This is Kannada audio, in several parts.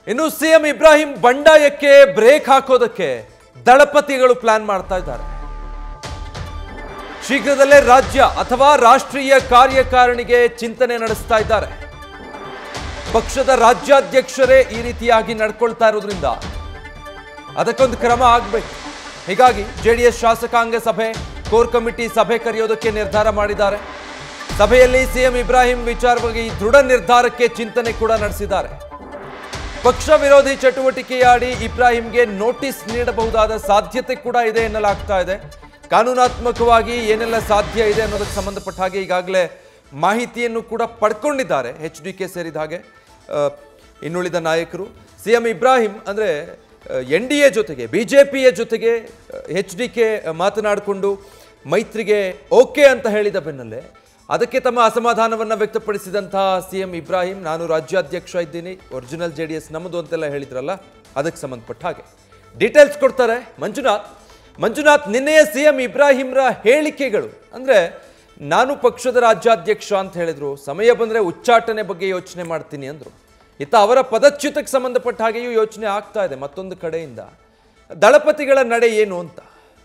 ಇನ್ನು ಸಿಎಂ ಇಬ್ರಾಹಿಂ ಬಂಡಾಯಕ್ಕೆ ಬ್ರೇಕ್ ಹಾಕೋದಕ್ಕೆ ದಳಪತಿಗಳು ಪ್ಲಾನ್ ಮಾಡ್ತಾ ಇದ್ದಾರೆ ಶೀಘ್ರದಲ್ಲೇ ರಾಜ್ಯ ಅಥವಾ ರಾಷ್ಟ್ರೀಯ ಕಾರ್ಯಕಾರಿಣಿಗೆ ಚಿಂತನೆ ನಡೆಸ್ತಾ ಇದ್ದಾರೆ ಪಕ್ಷದ ರಾಜ್ಯಾಧ್ಯಕ್ಷರೇ ಈ ರೀತಿಯಾಗಿ ನಡ್ಕೊಳ್ತಾ ಇರೋದ್ರಿಂದ ಅದಕ್ಕೊಂದು ಕ್ರಮ ಆಗಬೇಕು ಹೀಗಾಗಿ ಜೆಡಿಎಸ್ ಶಾಸಕಾಂಗ ಸಭೆ ಕೋರ್ ಕಮಿಟಿ ಸಭೆ ಕರೆಯೋದಕ್ಕೆ ನಿರ್ಧಾರ ಮಾಡಿದ್ದಾರೆ ಸಭೆಯಲ್ಲಿ ಸಿಎಂ ಇಬ್ರಾಹಿಂ ವಿಚಾರವಾಗಿ ದೃಢ ನಿರ್ಧಾರಕ್ಕೆ ಚಿಂತನೆ ಕೂಡ ನಡೆಸಿದ್ದಾರೆ ಪಕ್ಷ ವಿರೋಧಿ ಚಟುವಟಿಕೆಯಾಡಿ ಇಬ್ರಾಹಿಂಗೆ ನೋಟಿಸ್ ನೀಡಬಹುದಾದ ಸಾಧ್ಯತೆ ಕೂಡ ಇದೆ ಎನ್ನಲಾಗ್ತಾ ಇದೆ ಕಾನೂನಾತ್ಮಕವಾಗಿ ಏನೆಲ್ಲ ಸಾಧ್ಯ ಇದೆ ಅನ್ನೋದಕ್ಕೆ ಸಂಬಂಧಪಟ್ಟ ಹಾಗೆ ಈಗಾಗಲೇ ಮಾಹಿತಿಯನ್ನು ಕೂಡ ಪಡ್ಕೊಂಡಿದ್ದಾರೆ ಎಚ್ ಡಿ ಕೆ ಸೇರಿದ ಹಾಗೆ ಆ, ಇನ್ನುಳಿದ ನಾಯಕರು ಸಿ ಎಂ ಇಬ್ರಾಹಿಂ ಅಂದರೆ ಎನ್ ಡಿ ಎ ಜೊತೆಗೆ ಬಿ ಜೆ ಪಿಯ ಜೊತೆಗೆ ಎಚ್ ಡಿ ಕೆ ಮಾತನಾಡಿಕೊಂಡು ಮೈತ್ರಿಗೆ ಓಕೆ ಅಂತ ಹೇಳಿದ ಬೆನ್ನಲ್ಲೇ ಅದಕ್ಕೆ ತಮ್ಮ ಅಸಮಾಧಾನವನ್ನು ವ್ಯಕ್ತಪಡಿಸಿದಂತಹ ಸಿ ಎಂ ಇಬ್ರಾಹಿಂ ನಾನು ರಾಜ್ಯಾಧ್ಯಕ್ಷ ಇದ್ದೀನಿ ಒರಿಜಿನಲ್ ಜೆ ಡಿ ಎಸ್ ನಮ್ಮದು ಅಂತೆಲ್ಲ ಹೇಳಿದ್ರಲ್ಲ ಅದಕ್ಕೆ ಸಂಬಂಧಪಟ್ಟ ಹಾಗೆ ಡೀಟೇಲ್ಸ್ ಕೊಡ್ತಾರೆ ಮಂಜುನಾಥ್ ಮಂಜುನಾಥ್ ನಿನ್ನೆಯ ಸಿ ಎಂ ಇಬ್ರಾಹಿಂರ ಹೇಳಿಕೆಗಳು ಅಂದರೆ ನಾನು ಪಕ್ಷದ ರಾಜ್ಯಾಧ್ಯಕ್ಷ ಅಂತ ಹೇಳಿದ್ರು ಸಮಯ ಬಂದರೆ ಉಚ್ಚಾಟನೆ ಬಗ್ಗೆ ಯೋಚನೆ ಮಾಡ್ತೀನಿ ಅಂದರು ಇತ್ತ ಅವರ ಪದಚ್ಯುತಕ್ಕೆ ಸಂಬಂಧಪಟ್ಟ ಹಾಗೆಯೂ ಯೋಚನೆ ಆಗ್ತಾ ಇದೆ ಮತ್ತೊಂದು ಕಡೆಯಿಂದ ದಳಪತಿಗಳ ನಡೆ ಏನು ಅಂತ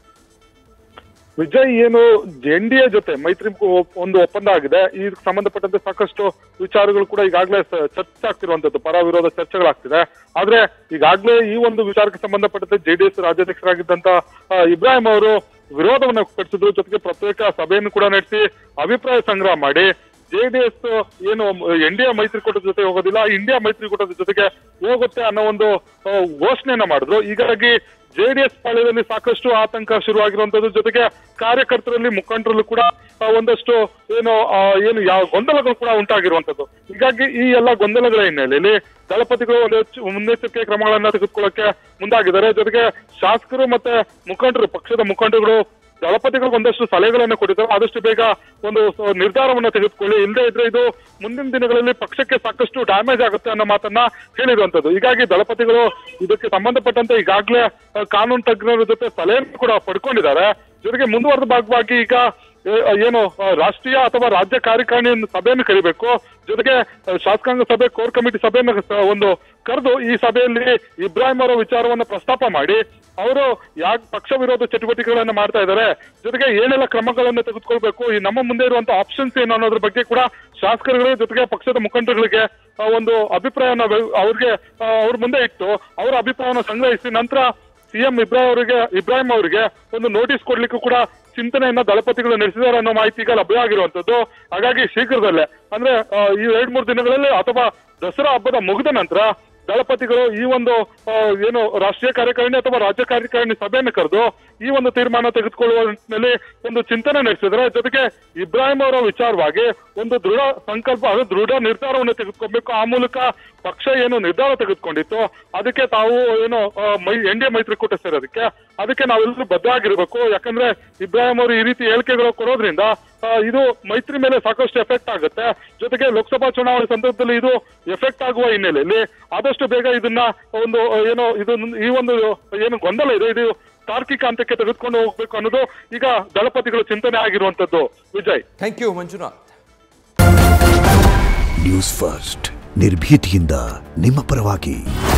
ವಿಜಯ್ ಏನು ಎನ್ ಡಿ ಎ ಜೊತೆ ಮೈತ್ರಿ ಒಪ್- ಒಂದು ಒಪ್ಪಂದ ಆಗಿದೆ ಇದಕ್ಕೆ ಸಂಬಂಧಪಟ್ಟಂತೆ ಸಾಕಷ್ಟು ವಿಚಾರಗಳು ಕೂಡ ಈಗಾಗಲೇ ಸ- ಚರ್ಚೆ ಆಗ್ತಿರುವಂತದ್ದು ಪರ ವಿರೋಧ ಚರ್ಚೆಗಳಾಗ್ತಿದೆ ಆದ್ರೆ ಈಗಾಗಲೇ ಈ ಒಂದು ವಿಚಾರಕ್ಕೆ ಸಂಬಂಧಪಟ್ಟಂತೆ ಜೆಡಿಎಸ್ ರಾಜ್ಯಾಧ್ಯಕ್ಷರಾಗಿದ್ದಂತ ಆ, ಇಬ್ರಾಹಿಂ ಅವರು ವಿರೋಧವನ್ನು ವ್ಯಕ್ತಪಡಿಸಿದ್ರು ಜೊತೆಗೆ ಪ್ರತ್ಯೇಕ ಸಭೆಯನ್ನು ಕೂಡ ನಡೆಸಿ ಅಭಿಪ್ರಾಯ ಸಂಗ್ರಹ ಮಾಡಿ ಜೆಡಿಎಸ್ ಏನು ಎನ್ ಡಿ ಎ ಮೈತ್ರಿಕೂಟದ ಜೊತೆ ಹೋಗೋದಿಲ್ಲ ಇಂಡಿಯಾ ಮೈತ್ರಿಕೂಟದ ಜೊತೆಗೆ ಹೋಗುತ್ತೆ ಅನ್ನೋ ಒಂದು ಆ, ಘೋಷಣೆಯನ್ನ ಮಾಡಿದ್ರು ಹೀಗಾಗಿ ಜೆಡಿಎಸ್ ಪಾಳ್ಯದಲ್ಲಿ ಸಾಕಷ್ಟು ಆತಂಕ ಶುರುವಾಗಿರುವಂತದ್ದು ಜೊತೆಗೆ ಕಾರ್ಯಕರ್ತರಲ್ಲಿ ಮುಖಂಡರಲ್ಲೂ ಕೂಡ ಆ, ಒಂದಷ್ಟು ಏನು ಆ, ಏನು ಯಾವ ಗೊಂದಲಗಳು ಕೂಡ ಉಂಟಾಗಿರುವಂತದ್ದು ಹೀಗಾಗಿ ಈ ಎಲ್ಲ ಗೊಂದಲಗಳ ಹಿನ್ನೆಲೆಯಲ್ಲಿ ದಳಪತಿಗಳು ಒಂದು ಹೆಚ್ಚು ಮುನ್ನೆಚ್ಚರಿಕೆ ಕ್ರಮಗಳನ್ನ ತೆಗೆದುಕೊಳ್ಳಕ್ಕೆ ಮುಂದಾಗಿದ್ದಾರೆ ಜೊತೆಗೆ ಶಾಸಕರು ಮತ್ತೆ ಮುಖಂಡರು ಪಕ್ಷದ ಮುಖಂಡರುಗಳು ದಳಪತಿಗಳಿಗೆ ಒಂದಷ್ಟು ಸಲಹೆಗಳನ್ನು ಕೊಟ್ಟಿದ್ದಾರೆ ಆದಷ್ಟು ಬೇಗ ಒಂದು ಸ- ನಿರ್ಧಾರವನ್ನ ತೆಗೆದುಕೊಳ್ಳಿ ಇಲ್ಲದೆ ಇದ್ರೆ ಇದು ಮುಂದಿನ ದಿನಗಳಲ್ಲಿ ಪಕ್ಷಕ್ಕೆ ಸಾಕಷ್ಟು ಡ್ಯಾಮೇಜ್ ಆಗುತ್ತೆ ಅನ್ನೋ ಮಾತನ್ನ ಹೇಳಿರುವಂತದ್ದು ಹೀಗಾಗಿ ದಳಪತಿಗಳು ಇದಕ್ಕೆ ಸಂಬಂಧಪಟ್ಟಂತೆ ಈಗಾಗಲೇ ಆ, ಕಾನೂನು ತಜ್ಞರ ಜೊತೆ ಸಲಹೆಯನ್ನು ಕೂಡ ಪಡ್ಕೊಂಡಿದ್ದಾರೆ ಜೊತೆಗೆ ಮುಂದುವರೆದ ಭಾಗವಾಗಿ ಈಗ ಏ, ಏನು ಆ, ರಾಷ್ಟ್ರೀಯ ಅಥವಾ ರಾಜ್ಯ ಕಾರ್ಯಕಾರಿಣಿ ಸಭೆಯನ್ನು ಕರಿಬೇಕು ಜೊತೆಗೆ ಆ, ಶಾಸಕಾಂಗ ಸಭೆ ಕೋರ್ ಕಮಿಟಿ ಸಭೆಯನ್ನು ಸ- ಒಂದು ಕರೆದು ಈ ಸಭೆಯಲ್ಲಿ ಇಬ್ರಾಹಿಂ ಅವರ ವಿಚಾರವನ್ನು ಪ್ರಸ್ತಾಪ ಮಾಡಿ ಅವರು ಯಾಕೆ ಪಕ್ಷ ವಿರೋಧ ಚಟುವಟಿಕೆಗಳನ್ನ ಮಾಡ್ತಾ ಇದ್ದಾರೆ ಜೊತೆಗೆ ಏನೆಲ್ಲ ಕ್ರಮಗಳನ್ನು ತೆಗೆದುಕೊಳ್ಬೇಕು ಈ ನಮ್ಮ ಮುಂದೆ ಇರುವಂತ ಆಪ್ಷನ್ಸ್ ಏನು ಅನ್ನೋದ್ರ ಬಗ್ಗೆ ಕೂಡ ಶಾಸಕರುಗಳು ಜೊತೆಗೆ ಪಕ್ಷದ ಮುಖಂಡರುಗಳಿಗೆ ಆ, ಒಂದು ಅಭಿಪ್ರಾಯನ ವ್ಯ- ಅವ್ರಿಗೆ ಆ, ಅವ್ರ ಮುಂದೆ ಇಟ್ಟು ಅವರ ಅಭಿಪ್ರಾಯವನ್ನು ಸಂಗ್ರಹಿಸಿ ನಂತರ ಸಿಎಂ ಇಬ್ರಾಹಿಂ ಅವರಿಗೆ ಇಬ್ರಾಹಿಂ ಅವರಿಗೆ ಒಂದು ನೋಟಿಸ್ ಕೊಡ್ಲಿಕ್ಕೂ ಕೂಡ ಚಿಂತನೆಯನ್ನ ದಳಪತಿಗಳು ನಡೆಸಿದ್ದಾರೆ ಅನ್ನೋ ಮಾಹಿತಿ ಈಗ ಲಭ್ಯ ಆಗಿರುವಂತದ್ದು ಹಾಗಾಗಿ ಶೀಘ್ರದಲ್ಲೇ ಅಂದ್ರೆ ಆ, ಈ ಎರಡ್ ಮೂರು ದಿನಗಳಲ್ಲಿ ಅಥವಾ ದಸರಾ ಹಬ್ಬದ ಮುಗಿದ ನಂತರ ದಳಪತಿಗಳು ಈ ಒಂದು ಆ, ಏನು ರಾಷ್ಟ್ರೀಯ ಕಾರ್ಯಕಾರಿಣಿ ಅಥವಾ ರಾಜ್ಯ ಕಾರ್ಯಕಾರಿಣಿ ಸಭೆಯನ್ನು ಕರೆದು ಈ ಒಂದು ತೀರ್ಮಾನ ತೆಗೆದುಕೊಳ್ಳುವ ನಿಟ್ಟಿನಲ್ಲಿ ಒಂದು ಚಿಂತನೆ ನಡೆಸಿದ್ರೆ ಜೊತೆಗೆ ಇಬ್ರಾಹಿಂ ಅವರ ವಿಚಾರವಾಗಿ ಒಂದು ದೃಢ ಸಂಕಲ್ಪ ಅದು ದೃಢ ನಿರ್ಧಾರವನ್ನು ತೆಗೆದುಕೊಬೇಕು ಆ ಮೂಲಕ ಪಕ್ಷ ಏನು ನಿರ್ಧಾರ ತೆಗೆದುಕೊಂಡಿತ್ತು ಅದಕ್ಕೆ ತಾವು ಏನು ಆ, ಮೈ ಎನ್ ಡಿ ಎ ಮೈತ್ರಿಕೂಟ ಸೇರೋದಕ್ಕೆ ಅದಕ್ಕೆ ನಾವೆಲ್ಲರೂ ಬದ್ಧ ಆಗಿರ್ಬೇಕು ಯಾಕಂದ್ರೆ ಇಬ್ರಾಹಿಂ ಅವರು ಈ ರೀತಿ ಹೇಳಿಕೆಗಳು ಕೊಡೋದ್ರಿಂದ ಆ, ಇದು ಮೈತ್ರಿ ಮೇಲೆ ಸಾಕಷ್ಟು ಎಫೆಕ್ಟ್ ಆಗುತ್ತೆ ಜೊತೆಗೆ ಲೋಕಸಭಾ ಚುನಾವಣೆ ಸಂದರ್ಭದಲ್ಲಿ ಇದು ಎಫೆಕ್ಟ್ ಆಗುವ ಹಿನ್ನೆಲೆಯಲ್ಲಿ ಆದಷ್ಟು ಬೇಗ ಇದನ್ನ ಒಂದು ಆ, ಏನು ಇದು ಈ ಒಂದು ಏನು ಗೊಂದಲ ಇದೆ ಇದು ತಾರ್ಕಿಕ ಹಂತಕ್ಕೆ ತೆಗೆದುಕೊಂಡು ಹೋಗ್ಬೇಕು ಅನ್ನೋದು ಈಗ ದಳಪತಿಗಳ ಚಿಂತನೆ ಆಗಿರುವಂತದ್ದು Vijay thank you Manjunath news first ನಿರ್ಭೀತಿಯಿಂದ ನಿಮ್ಮ ಪರವಾಗಿ